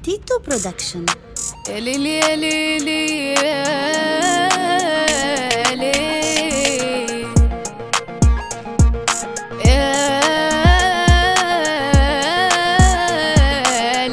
تيتو برودكشن يا ليلي يا ليلي يا ليلي يا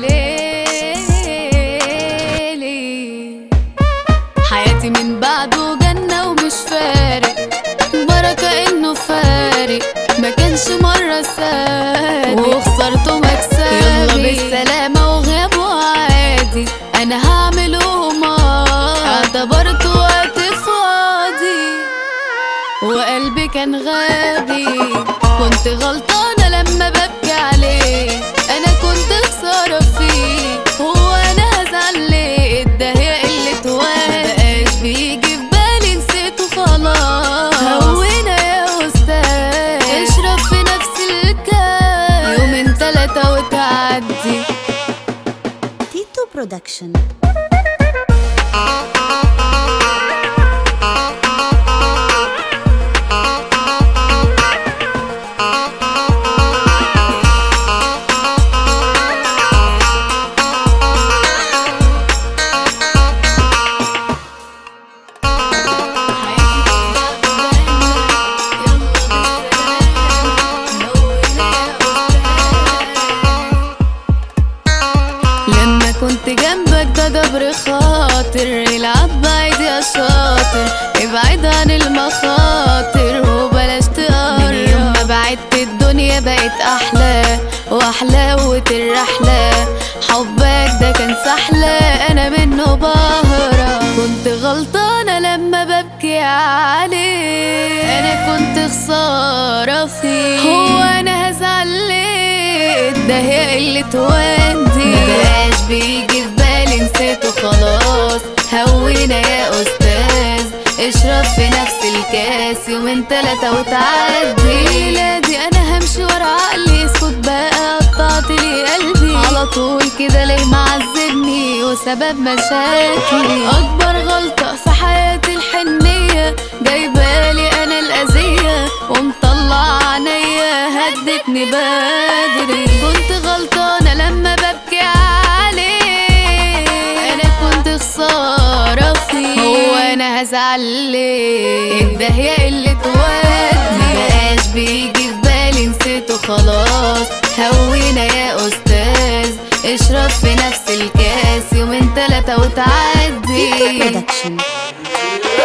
ليلي حياتي من بعده جنة ومش فارق بركة انه فارق ما كانش مرة سابق وخسرته مكسبي يلا بالسلامة وغابوا عادي انا هعمله ماضي اعتبرته وقت فاضي وقلبي كان غبي كنت غلطانة لما ببكي عليه انا كنت خسارة فيه هو انا هزعل ليه ده هي قلة وقت مبقاش بيجي في بالي نسيته خلاص هونا يا استاذ اشرب في نفس الكاس يومين تلاتة وتعدي تيتو برودكشن لما كنت جنبك ده جبر خاطر العب بعيد يا شاطر ابعد عن المخاطر وبلاش تقرب من يوم ما بعدت الدنيا بقت احلى واحلاوة الرحلة حبك ده كان سحلة انا منه بهرب كنت غلطانة لما ببكي عليه انا كنت خسارة فيه هو انا هزعل ليه ده هي قلة ودي مبقاش بيجي في بالي نسيته خلاص هوينا يا استاذ اشرب في نفس الكاس يومين تلاتة وتعدي ليلادي انا همشي ورا عقلي اسكت بقى قطعت لي قلبي على طول كده ليه معذبني وسبب مشاكلي اكبر غلطة في حياتي الحنية جايبالي انا الاذية ومطلع عينيا هدتني بدري كنت غلطانة لما ببكي عليه انا كنت خسارة فيه هو انا هزعل ليه ده هي قلة ودي مبقاش بيجي في بالي نسيته خلاص هوينا يا استاذ اشرب في نفس الكاس يومين تلاتة تيتو وتعدي برودكشن